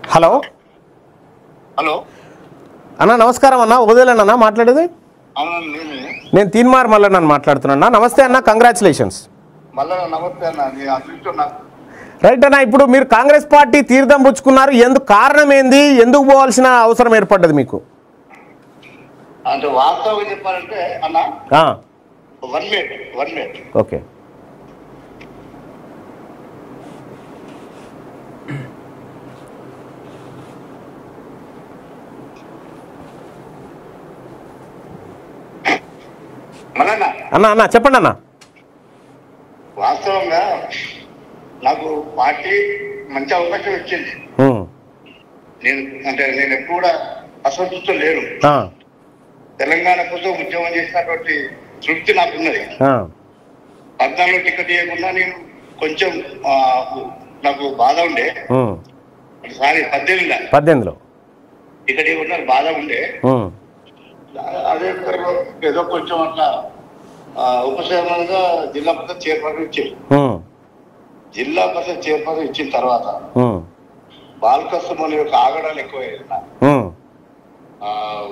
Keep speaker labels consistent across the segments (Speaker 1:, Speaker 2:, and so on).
Speaker 1: Hello
Speaker 2: hello
Speaker 1: అన్న నమస్కారం అన్న ఉదయలేనన్నా మాట్లాడేది
Speaker 2: అవునండి నేనే
Speaker 1: నేను తీన్మార్ మల్లన్న నన్ను మాట్లాడుతున్నా నమస్తే అన్న కంగ్రాచులేషన్స్
Speaker 2: మళ్ళా నమస్తే అన్న నీ అదృష్టం నాకు
Speaker 1: రైట్ అన్న ఇప్పుడు మీరు కాంగ్రెస్ పార్టీ తీర్థం పుచ్చుకున్నారు ఎందుకు కారణం ఏంది ఎందుకు పోవాల్సిన అవసరం ఏర్పడ్డది మీకు
Speaker 2: అంటే వాస్తవంగా చెప్పాలంటే అన్న
Speaker 1: ఆ,
Speaker 2: one minute one minute
Speaker 1: okay
Speaker 2: మళ్ళా
Speaker 1: అన్న అన్న చెప్పండి అన్న
Speaker 2: వాస్తవంగా నాకు పార్టీ మంచి అవకాశం ఇచ్చింది
Speaker 1: ఉమ్,
Speaker 2: నేను అంటే నేను ఎప్పుడు కూడా అసంతృప్తి లేను
Speaker 1: ఆ,
Speaker 2: తెలంగాణ కోసం ఉద్యమం చేసినటువంటి తృప్తి నాకున్నది
Speaker 1: ఆ,
Speaker 2: పద్నాలుగు టికెట్ ఇవ్వకుండా నేను కొంచెం ఆ, నాకు బాధ ఉండే
Speaker 1: ఉమ్,
Speaker 2: సారీ పద్దెనిమిది
Speaker 1: పద్దెనిమిదిలో
Speaker 2: టికెట్ ఇవ్వకుండా బాధ ఉండే
Speaker 1: ఉమ్,
Speaker 2: అదే ఏదో కొంచెం అట్లా ఆ, ఉపశమనంగా జిల్లా పరిషత్ చైర్మన్ ఇచ్చింది
Speaker 1: ఉమ్,
Speaker 2: జిల్లా పరిషత్ చైర్మన్ ఇచ్చిన తర్వాత
Speaker 1: ఉమ్,
Speaker 2: బాలకృష్ణ యొక్క ఆగడాలు ఎక్కువయ్యాయి నాకు.
Speaker 1: ఉమ్,
Speaker 2: ఆ,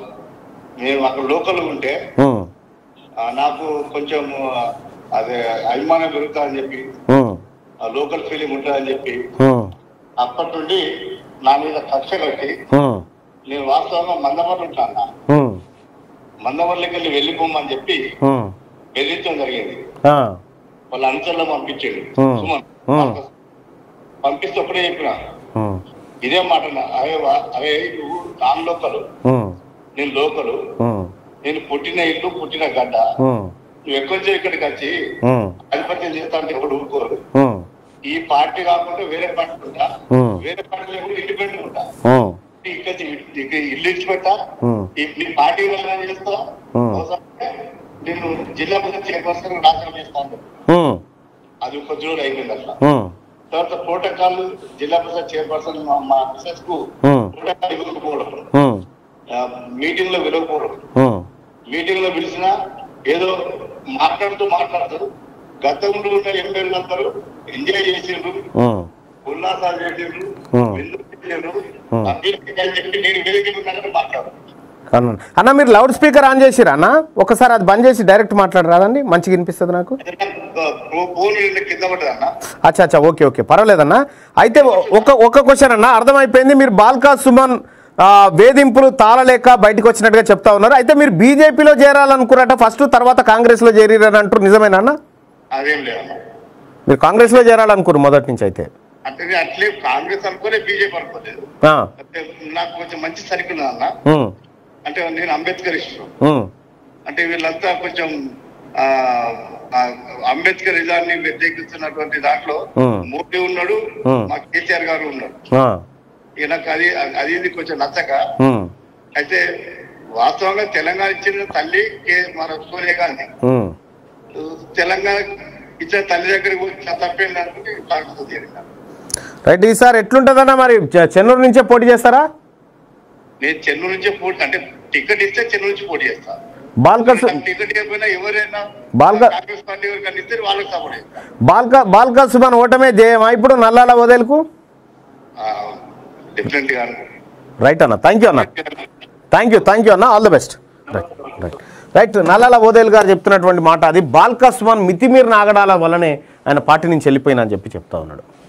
Speaker 2: నేను అక్కడ లోకల్ ఉంటే
Speaker 1: ఉమ్,
Speaker 2: ఆ, నాకు కొంచెం ఆ, అదే అభిమానం పెరుగుతా అని చెప్పి
Speaker 1: ఉమ్,
Speaker 2: ఆ లోకల్ ఫీలింగ్ ఉంటుందని చెప్పి
Speaker 1: ఉమ్,
Speaker 2: అప్పటి నుండి నా మీద కక్ష కట్టి
Speaker 1: ఉమ్,
Speaker 2: నేను వాస్తవంగా మందమర్లు ఉంటాను
Speaker 1: ఉమ్,
Speaker 2: మందమర్లకి వెళ్ళి వెళ్ళిపోమని చెప్పి
Speaker 1: ఉమ్,
Speaker 2: బెదిరించడం జరిగింది
Speaker 1: ఆ,
Speaker 2: వాళ్ళ అనుచరులు పంపించాడు
Speaker 1: Hmm.
Speaker 2: సుమన్
Speaker 1: Hmm.
Speaker 2: పంపిస్తే ఒకటే చెప్పిన
Speaker 1: ఉమ్,
Speaker 2: ఇదే మాట అన్న. అరే వా- అరే నువ్వు నాన్ లోకలు
Speaker 1: ఉమ్,
Speaker 2: నేను లోకలు
Speaker 1: ఉమ్,
Speaker 2: నేను పుట్టిన ఇల్లు పుట్టిన గడ్డ
Speaker 1: ఉమ్,
Speaker 2: నువ్వు ఎక్కడి నుంచి ఇక్కడికి వచ్చి
Speaker 1: ఉమ్,
Speaker 2: ఆధిపత్యం చేస్తా అంటే ఎవడు ఊరుకోరు
Speaker 1: ఉమ్,
Speaker 2: ఈ పార్టీ కాకుండా వేరే పార్టీ ఉంటా
Speaker 1: Hmm.
Speaker 2: వేరే పార్టీ లేకుండా ఇండిపెండెంట్ ఉంటా
Speaker 1: ఉమ్,
Speaker 2: ఇక్కడ ఇక్కడ ఇల్లు ఇచ్చి పెట్టా
Speaker 1: Hmm.
Speaker 2: ఈ నీ పార్టీ విధానం చేస్తా
Speaker 1: Hmm.
Speaker 2: అవసరమైతే నేను జిల్లా పరిషత్ చైర్పర్సన్ రాష్ట్రం చేస్తాను
Speaker 1: ఉమ్,
Speaker 2: అది కొద్ది రోజులు అయిపోయింది అట్లా
Speaker 1: ఉమ్,
Speaker 2: తర్వాత ప్రోటోకాల్ జిల్లా పరిషత్ చైర్పర్సన్ మా- మా మిసెస్ కు
Speaker 1: ఉమ్,
Speaker 2: ప్రోటోకాల్ ఇవ్వకపోవడం
Speaker 1: ఉమ్,
Speaker 2: మీటింగ్ లో విలవకపోవడం
Speaker 1: ఉమ్,
Speaker 2: మీటింగ్ లో పిలిచిన ఏదో మాట్లాడుతూ మాట్లాడుతూ గతంలో ఉన్న ఎమ్మెల్యేలు అందరూ ఎంజాయ్ చేసిండ్రు
Speaker 1: ఉమ్,
Speaker 2: ఉల్లాసాలు చేసిండ్రు
Speaker 1: Hmm.
Speaker 2: విందు చేసిండ్రు
Speaker 1: Hmm.
Speaker 2: అభివృద్ధి అని చెప్పి నేను వేదిక ఉన్నట్టు మాట్లాడు
Speaker 1: అన్న అన్న మీరు లౌడ్ స్పీకర్ ఆన్ చేసిరా అన్న ఒకసారి అది బంద్ చేసి డైరెక్ట్ మాట్లాడరాదండి మంచిగా వినిపిస్తుంది నాకు
Speaker 2: ఫోన్ కింద పడ్డది అన్న
Speaker 1: అచ్చా అచ్చా ఓకే ఓకే పర్వాలేదన్న అయితే ఒక ఒక క్వశ్చన్ అన్న అర్థమైపోయింది మీరు బాల్కా సుమన్ ఆ, వేధింపులు తాళలేక బయటకు వచ్చినట్టుగా చెప్తా ఉన్నారు అయితే మీరు బీజేపీలో చేరాలనుకున్నట్ట ఫస్ట్ తర్వాత కాంగ్రెస్లో చేరిరని అంటారు నిజమేనా అన్న
Speaker 2: అదేం లేదన్న
Speaker 1: మీరు కాంగ్రెస్లో చేరాలనుకున్నారు మొదటి నుంచి అయితే
Speaker 2: అంటే నేను అట్లే కాంగ్రెస్ అనుకోలే బీజేపీ అనుకోలేదు
Speaker 1: ఆ,
Speaker 2: అంటే నాకు కొంచెం మంచి సరికున్నా అన్న
Speaker 1: ఉమ్,
Speaker 2: అంటే నేను అంబేద్కర్ ఇష్టం
Speaker 1: ఉమ్,
Speaker 2: అంటే వీళ్ళంతా కొంచెం ఆ ఆ, అంబేద్కర్ నిజాన్ని వ్యతిరేకిస్తున్నటువంటి దాంట్లో
Speaker 1: Hmm.
Speaker 2: మోడీ ఉన్నాడు
Speaker 1: Hmm.
Speaker 2: మా కేసీఆర్ గారు ఉన్నాడు
Speaker 1: ఆ,
Speaker 2: ఇక నాకు అది అది ఇది కొంచెం నచ్చక
Speaker 1: ఉమ్,
Speaker 2: అయితే వాస్తవంగా తెలంగాణ ఇచ్చిన తల్లి కే మన సోనియా గాంధీ
Speaker 1: ఉమ్.
Speaker 2: తెలంగాణ ఇచ్చిన తల్లి దగ్గరికి పోయి తప్పేంది అనుకుంటే కాంగ్రెస్ చేరిన
Speaker 1: రైట్ ఈసారి ఎట్లుంటుందన్న మరి చె- చెన్నూరు నుంచే పోటీ చేస్తారా
Speaker 2: నేను చెన్నూరు నుంచే పోటీ అంటే టికెట్ ఇస్తే చెన్నూరు నుంచి పోటీ చేస్తా
Speaker 1: బాల్కా సు-
Speaker 2: నాకు టికెట్ ఇవ్వకపోయినా ఎవరైనా
Speaker 1: బాల్క-
Speaker 2: కాంగ్రెస్ పార్టీ ఎవరికైనా ఇస్తే వాళ్ళకి సపోర్ట్ చేస్తా
Speaker 1: బాల్కా బాల్కా సుమన్ ఓటమే జయమా ఇప్పుడు నల్లాల వదేలకు
Speaker 2: డిఫరెంట్ గా
Speaker 1: రైట్ అన్న థ్యాంక్ యూ అన్న థ్యాంక్ యూ థ్యాంక్ యూ అన్న all the best right right right Nallala Odel గారు చెప్తున్నటువంటి మాట అది బాల్కా సుమన్ మితిమీరిన ఆగడాల వల్లనే ఆయన పార్టీ నుంచి వెళ్ళిపోయినా అని చెప్పి చెప్తా ఉన్నాడు